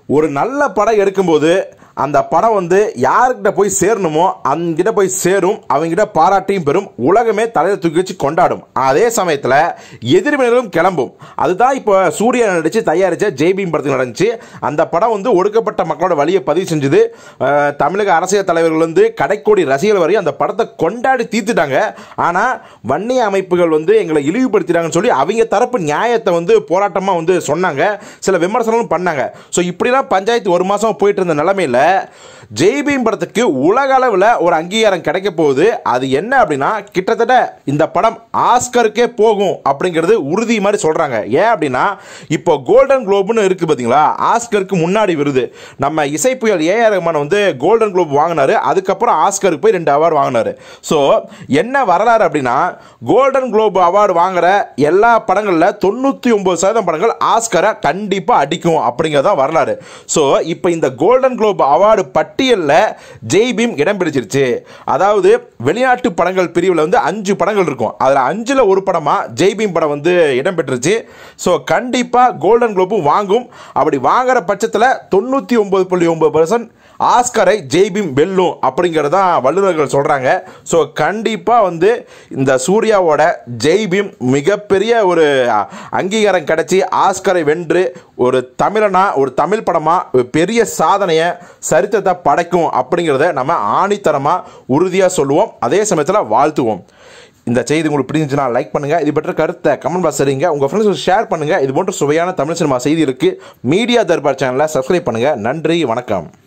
ஒரு நல்ல படம் எடுக்கும்போது அந்த படம் வந்து யாருக்கிட்ட போய் சேரணுமோ அங்கிட்ட போய் சேரும் அவங்ககிட்ட பாராட்டியும் பெறும் உலகமே தலையில தூக்கி வச்சு கொண்டாடும் அதே சமயத்தில் எதிர்வினரும் கிளம்பும் அதுதான் இப்போ சூர்யா நடிச்சு தயாரித்த ஜெய்பீம் படத்துக்கு நடந்துச்சு அந்த படம் வந்து ஒடுக்கப்பட்ட மக்களோட வழியை பதிவு செஞ்சது அஹ், தமிழக அரசியல் தலைவர்கள் வந்து கடைக்கோடி ரசிகர்கள் வரையும் அந்த படத்தை கொண்டாடி தீர்த்துட்டாங்க ஆனால் வன்னிய அமைப்புகள் வந்து எங்களை இழிவுபடுத்திட்டாங்கன்னு சொல்லி அவங்க தரப்பு நியாயத்தை வந்து போராட்டமாக வந்து சொன்னாங்க சில விமர்சனங்களும் பண்ணாங்க ஸோ இப்படிலாம் பஞ்சாயத்து ஒரு மாதம் போயிட்டு இருந்த நிலமையில ஜெய்பீம் படத்துக்கு உலக அளவில் ஒரு அங்கீகாரம் கிடைக்க போகுது அது என்ன அப்படின்னா கிட்டத்தட்ட இந்த படம் ஆஸ்கருக்கே போகும் அப்படிங்கிறது உறுதி மாதிரி சொல்கிறாங்க ஏன் அப்படின்னா இப்போ கோல்டன் குளோப்னு இருக்குது பார்த்தீங்களா ஆஸ்கருக்கு முன்னாடி விருது நம்ம இசை புயல் ஏஆர் ரஹ்மான் வந்து கோல்டன் குளோப் வாங்கினாரு அதுக்கப்புறம் ஆஸ்கருக்கு போய் ரெண்டு அவார்டு வாங்கினாரு ஸோ என்ன வரலாறு அப்படின்னா கோல்டன் குளோப் அவார்டு வாங்குற எல்லா படங்களில் தொண்ணூற்றி ஒம்பது சதவீதம் படங்கள் ஆஸ்கரை கண்டிப்பாக அடிக்கும் அப்படிங்கிறது தான் வரலாறு ஸோ இப்போ இந்த கோல்டன் குளோப் அவார்டு பட்டியலில் ஜெய்பீம் இடம் பிடிச்சிருச்சு அதாவது வெளிநாட்டு படங்கள் பிரிவில் வந்து அஞ்சு படங்கள் இருக்கும் அதில் அஞ்சில் ஒரு படமாக ஜெய்பீம் படம் வந்து இடம் பெற்றுச்சு ஸோ கண்டிப்பாக கோல்டன் குளோப்பும் வாங்கும் அப்படி வாங்குற பட்சத்தில் தொண்ணூற்றி ஒம்பது புள்ளி ஒம்பது பர்சன்ட் ஆஸ்கரை ஜெய்பீம் வெல்லும் அப்படிங்கிறதான் வல்லுநர்கள் சொல்கிறாங்க ஸோ கண்டிப்பாக வந்து இந்த சூர்யாவோட ஜெய்பீம் மிகப்பெரிய ஒரு அ- அங்கீகாரம் கிடைச்சி ஆஸ்கரை வென்று ஒரு தமிழனா ஒரு தமிழ் படமாக பெரிய சாதனையை சரித்திரத்தை படைக்கும் அப்படிங்கிறத நம்ம ஆணித்தரமாக உறுதியாக சொல்லுவோம் அதே சமயத்தில் வாழ்த்துவோம் இந்த செய்தி உங்களுக்கு பிடிச்சிருந்துச்சுன்னா லைக் பண்ணுங்கள் இது பற்ற கருத்தை கமெண்ட் பாக்ஸ் சரிங்க உங்கள் ஃப்ரெண்ட்ஸ் ஷேர் பண்ணுங்கள் இது போன்ற சுவையான தமிழ் சினிமா செய்தி இருக்குது மீடியா தர்பார் சேனலை சப்ஸ்கிரைப் பண்ணுங்கள் நன்றி வணக்கம்